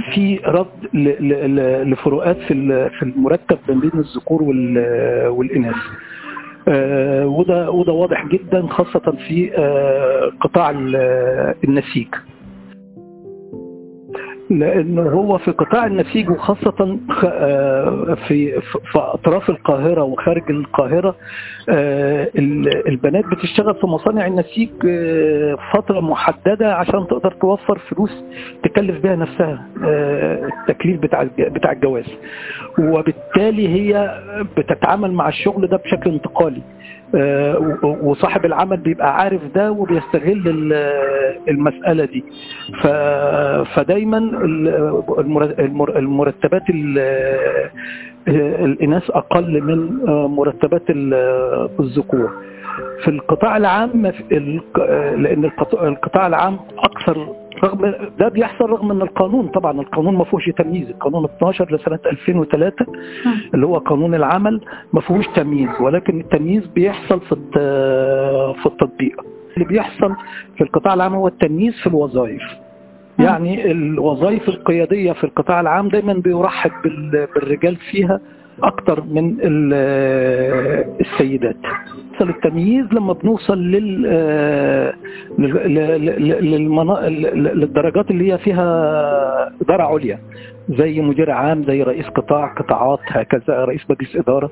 في رد لفروقات في في المرتب بين الذكور والاناث وده وده واضح جدا خاصه في قطاع النسيج لانه هو في قطاع النسيج وخاصه في في اطراف القاهره وخارج القاهره البنات بتشتغل في مصانع النسيج فتره محدده عشان تقدر توفر فلوس تكلف بها نفسها التكليف بتاع بتاع الجواز وبالتالي هي بتتعامل مع الشغل ده بشكل انتقالي وصاحب العمل بيبقى عارف ده وبيستغل المسألة دي فدايما المرتبات الإناث أقل من مرتبات الذكور في القطاع العام لأن القطاع العام أكثر رغم ده بيحصل رغم ان القانون طبعا القانون ما فيهوش تمييز القانون 12 لسنه 2003 اللي هو قانون العمل ما فيهوش تمييز ولكن التمييز بيحصل في في التطبيق اللي بيحصل في القطاع العام هو التمييز في الوظائف يعني الوظائف القياديه في القطاع العام دايما بيرحب بالرجال فيها اكتر من السيدات بيحصل التمييز لما بنوصل لل للدرجات اللي هي فيها إدارة عليا زي مدير عام زي رئيس قطاع قطاعات هكذا رئيس مجلس إدارة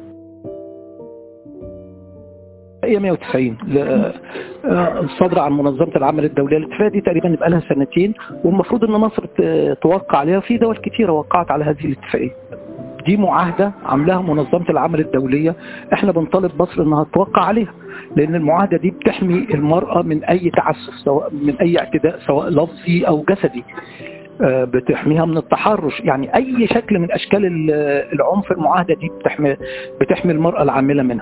هي 190 صادرة عن منظمة العمل الدولية الاتفاقية دي تقريبا يبقى لها سنتين والمفروض ان مصر توقع عليها في دول كثيرة وقعت على هذه الاتفاقية دي معاهدة عاملاها منظمة العمل الدولية احنا بنطالب مصر انها توقع عليها لان المعاهدة دي بتحمي المرأة من اي تعسف سواء من اي اعتداء سواء لفظي او جسدي بتحميها من التحرش يعني اي شكل من اشكال العنف المعاهدة دي بتحمي بتحمي المرأة العاملة منها